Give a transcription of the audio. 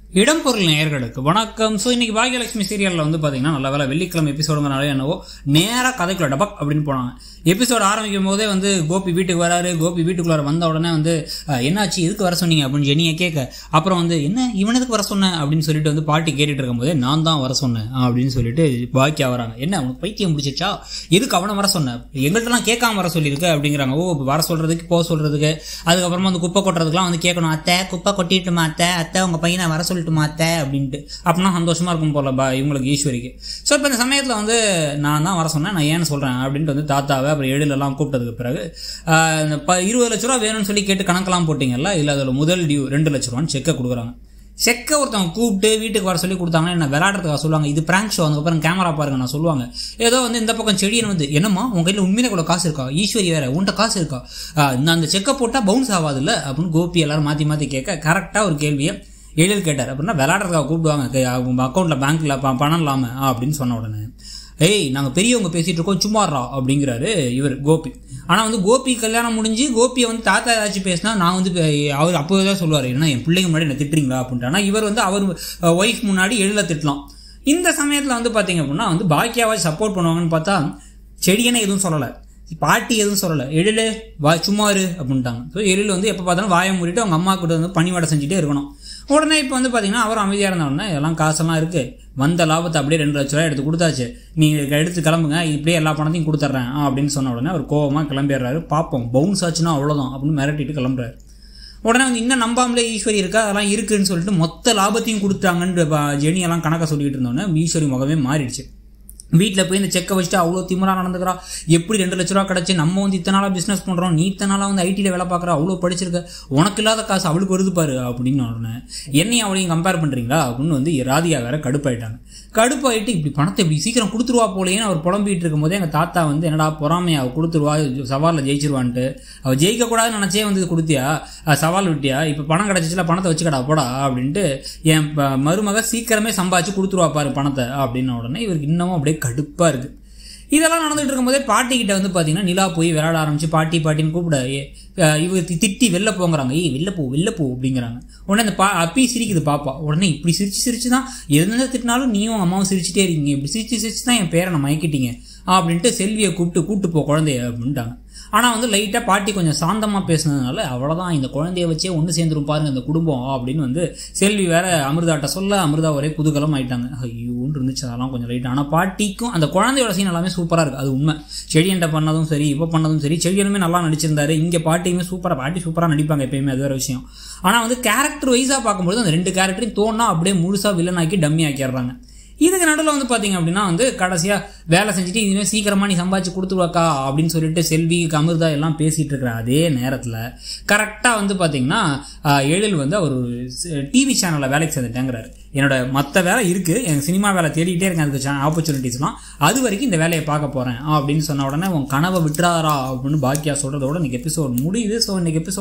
இடம்பொருள் நேயர்களுக்கு வணக்கம் ஸோ இன்னைக்கு பாகியலட்சுமி சீரியலில் வந்து பார்த்தீங்கன்னா நல்ல வேலை வெள்ளிக்கிழமை எபிசோடுங்கனால என்னவோ நேராக கதைக்குள்ள டபக் அப்படின்னு போனாங்க எபிசோட் ஆரம்பிக்கும் போதே வந்து கோபி வீட்டுக்கு வராரு கோபி வீட்டுக்குள்ளார வந்த உடனே வந்து அஹ், என்னாச்சு எதுக்கு வர சொன்னீங்க அப்படின்னு ஜெனியை கேட்க அப்புறம் வந்து என்ன இவனுக்கு வர சொன்னேன் அப்படின்னு சொல்லிட்டு வந்து பாட்டி கேட்டுட்டு இருக்கும்போதே நான் தான் வர சொன்னேன் அப்படின்னு சொல்லிட்டு பாக்கியா வராங்க என்ன உனக்கு பைத்தியம் முடிச்சிச்சா எதுக்கு அவனை வர சொன்னேன் எங்கள்கிட்டலாம் கேட்காம வர சொல்லியிருக்க அப்படிங்கிறாங்க ஓ வர சொல்றதுக்கு போக சொல்றதுக்கு அதுக்கப்புறமா வந்து குப்பை கொட்டுறதுக்குலாம் வந்து கேட்கணும் அத்தை குப்பை கொட்டிட்டுமா அத்தை அத்தை உங்க பையனை வர சொல்லட்டுமா அத்தை அப்படின்ட்டு அப்படின்னா சந்தோஷமா இருக்கும் போல பா இவங்களுக்கு ஈஸ்வரிக்கு ஸோ இப்போ இந்த சமயத்தில் வந்து நான் தான் வர சொன்னேன் நான் ஏன்னு சொல்றேன் அப்படின்ட்டு வந்து தாத்தாவை அப்புறம் எழிலெல்லாம் கூப்பிட்டதுக்கு பிறகு ஆஹ், இந்த ப இருபது லட்ச ரூபா வேணும்னு சொல்லி கேட்டு கணக்கெல்லாம் போட்டிங்கல்ல இல்லை அதோட முதல் டியூ ரெண்டு லட்ச ரூபான்னு செக்கை கொடுக்குறாங்க செக்கை ஒருத்தவங்க கூப்பிட்டு வீட்டுக்கு வர சொல்லி கொடுத்தாங்கன்னா என்ன விளையாடுறதுக்காக சொல்லுவாங்க இது பிராங்க் ஷோ அதுக்கப்புறம் கேமரா பாருங்க நான் சொல்லுவாங்க ஏதோ வந்து இந்த பக்கம் செடியன் வந்து என்னம்மா உங்க கையில் உண்மையிலே கூட காசு இருக்கா ஈஸ்வரி வேற உன்கிட்ட காசு இருக்கா ஆஹ், நான் அந்த செக்கை போட்டால் பவுன்ஸ் ஆகாதுல்ல அப்படின்னு கோபி எல்லாரும் மாற்றி மாற்றி கேட்க கரெக்டாக ஒரு கேள்வியை எழில் கேட்டார் அப்படின்னா விளையாடுறதுக்காக கூப்பிடுவாங்க கே- அவங்க அக்கௌண்ட்டில் பேங்க்கில் பணம் இல்லாமல் அப்படின்னு சொன்ன உடனே ஏய் நாங்கள் பெரியவங்க பேசிகிட்டு இருக்கோம் சும்மாறா அப்படிங்கிறாரு இவர் கோபி ஆனால் வந்து கோபி கல்யாணம் முடிஞ்சு கோபியை வந்து தாத்தா ஏதாச்சும் பேசினா நான் வந்து பே- அவர் அப்போவே தான் சொல்லுவார் என்ன என் பிள்ளைங்க முன்னாடி என்ன திட்டுறீங்களா அப்படின்ட்டு ஆனால் இவர் வந்து அவர் ஒய்ஃப் முன்னாடி எழில திட்டலாம் இந்த சமயத்தில் வந்து பார்த்தீங்க அப்படின்னா வந்து பாக்கியாவை சப்போர்ட் பண்ணுவாங்கன்னு பார்த்தா செடியனே எதுவும் சொல்லலை பாட்டி எதுவும் சொல்லலை எழில் வா சும்மா இரு அப்படின்ட்டாங்க ஸோ எழில் வந்து எப்போ பார்த்தாலும் வாயை மூடிட்டு அவங்க அம்மா கிட்ட வந்து பணிவாடை செஞ்சுட்டே இருக்கணும் உடனே இப்போ வந்து பார்த்தீங்கன்னா அவர் அமைதியாக இருந்த உடனே எல்லாம் காசெல்லாம் இருக்குது வந்த லாபத்தை அப்படியே ரெண்டு லட்ச ரூபாய் எடுத்து கொடுத்தாச்சு நீங்கள் எடுத்து கிளம்புங்க இப்படியே எல்லா பணத்தையும் கொடுத்துட்றேன் அப்படின்னு சொன்ன உடனே அவர் கோவமாக கிளம்பிடுறாரு பார்ப்போம் பவுன்ஸ் ஆச்சுன்னா அவ்வளோதான் அப்படின்னு மிரட்டிட்டு கிளம்புறாரு உடனே வந்து இன்னும் நம்பாமலே ஈஸ்வரி இருக்கா அதெல்லாம் இருக்குன்னு சொல்லிட்டு மொத்த லாபத்தையும் கொடுத்தாங்கன்னு ப- ஜெனி எல்லாம் கணக்கை சொல்லிட்டு இருந்தோன்னே ஈஸ்வரி முகமே மாறிடுச்சு வீட்டில் போய் இந்த செக்கை வச்சுட்டு அவ்வளோ திமிரா நடந்துக்கிறா எப்படி ரெண்டு லட்ச ரூபா கிடச்சி நம்ம வந்து இத்தனை நாளாக பிஸ்னஸ் பண்ணுறோம் நீ இத்தனை நாளாக வந்து ஐடியில் வேலை பார்க்குற அவ்வளோ படிச்சிருக்க உனக்கு இல்லாத காசு அவளுக்கு வருது பாரு அப்படின்னு உடனே என்னையும் அவளையும் கம்பேர் பண்ணுறீங்களா அப்படின்னு வந்து ராதியா வேற கடுப்பாயிட்டாங்க கடுப்பாயிட்டு இப்படி பணத்தை இப்படி சீக்கிரம் கொடுத்துருவா போலேன்னு அவர் புலம்பிட்டு இருக்கும் போதே எங்கள் தாத்தா வந்து என்னடா பொறாமையா அவள் கொடுத்துருவா சவாலில் ஜெயிச்சிருவான்ட்டு அவள் ஜெயிக்கக்கூடாதுன்னு நினச்சே வந்து இது கொடுத்தியா அஹ் சவால் விட்டியா இப்போ பணம் கிடச்சிச்சுல பணத்தை வச்சுக்கடா போடா அப்படின்ட்டு என் ப- மருமக சீக்கிரமே சம்பாதிச்சு கொடுத்துருவா பாரு பணத்தை அப்படின்ன உடனே இவருக்கு இன்னமும் அப்படியே கடுப்பாக இருக்குது இதெல்லாம் நடந்துட்டு இருக்கும்போதே பாட்டி கிட்ட வந்து பார்த்தீங்கன்னா நிலா போய் விளையாட ஆரம்பிச்சு பாட்டி பாட்டின்னு கூப்பிட ஏ, அஹ் இவங்க தி- திட்டி வெளில போங்கிறாங்க ஏய் வெளில போ வெளில போ அப்படிங்கிறாங்க உடனே அந்த பா அப்பி சிரிக்குது பாப்பா உடனே இப்படி சிரிச்சு சிரிச்சு தான் எந்த திட்டினாலும் நீயும் உங்க அம்மாவும் சிரிச்சிட்டே இருக்கீங்க இப்படி சிரிச்சு சிரிச்சு தான் என் பேரை மயக்கிட்டீங்க அப்படின்ட்டு செல்வியை கூப்பிட்டு கூப்பிட்டு போ குழந்தைய அப்படின்ட்டாங்க ஆனால் வந்து லைட்டாக பாட்டி கொஞ்சம் சாந்தமாக பேசுனதுனால அவ்வளோதான் இந்த குழந்தைய வச்சே ஒன்று சேர்ந்துரும் பாருங்க இந்த குடும்பம் அப்படின்னு வந்து செல்வி வேற அமிர்தாட்ட சொல்ல அமிர்தா ஒரே குதூகலம் ஆயிட்டாங்க ஐயோன்னு இருந்துச்சு அதெல்லாம் கொஞ்சம் லைட் ஆனால் பாட்டிக்கும் அந்த குழந்தையோட சீன் எல்லாமே சூப்பராக இருக்குது அது உண்மை செடியன்ட்ட பண்ணதும் சரி இப்போ பண்ணதும் சரி செடியனுமே நல்லா நடிச்சிருந்தாரு இங்கே பாட்டியுமே சூப்பராக பாட்டி சூப்பராக நடிப்பாங்க எப்பயுமே அது வேற விஷயம் ஆனால் வந்து கேரக்டர் வைஸாக பார்க்கும்போது அந்த ரெண்டு கேரக்டரையும் தோணா அப்படியே முழுசாக வில்லன் ஆக்கி டம்மி ஆக்கிடுறாங்க இதுக்கு நடுவில் வந்து பார்த்தீங்க அப்படின்னா வந்து கடைசியாக வேலை செஞ்சுட்டு இனிமேல் சீக்கிரமாக நீ சம்பாதிச்சு கொடுத்துருவாக்கா அப்படின்னு சொல்லிட்டு செல்வி அமிர்தா எல்லாம் பேசிகிட்டு இருக்கிற அதே நேரத்தில் கரெக்டாக வந்து பார்த்தீங்கன்னா ஆஹ், எழில் வந்து அவர் டிவி சேனலில் வேலைக்கு சேர்ந்துட்டேங்கிறாரு என்னோட மற்ற வேலை இருக்குது எனக்கு சினிமா வேலை தேடிக்கிட்டே இருக்கேன் அதுக்கு ஆப்பர்ச்சுனிட்டிஸ்லாம் அது வரைக்கும் இந்த வேலையை பார்க்க போகிறேன் அப்படின்னு சொன்ன உடனே உன் கனவை விட்டுறாரா அப்படின்னு பாக்கியா சொல்கிறதோட இன்னைக்கு எபிசோட் முடியுது ஸோ இன்னைக்கு எபிசோட்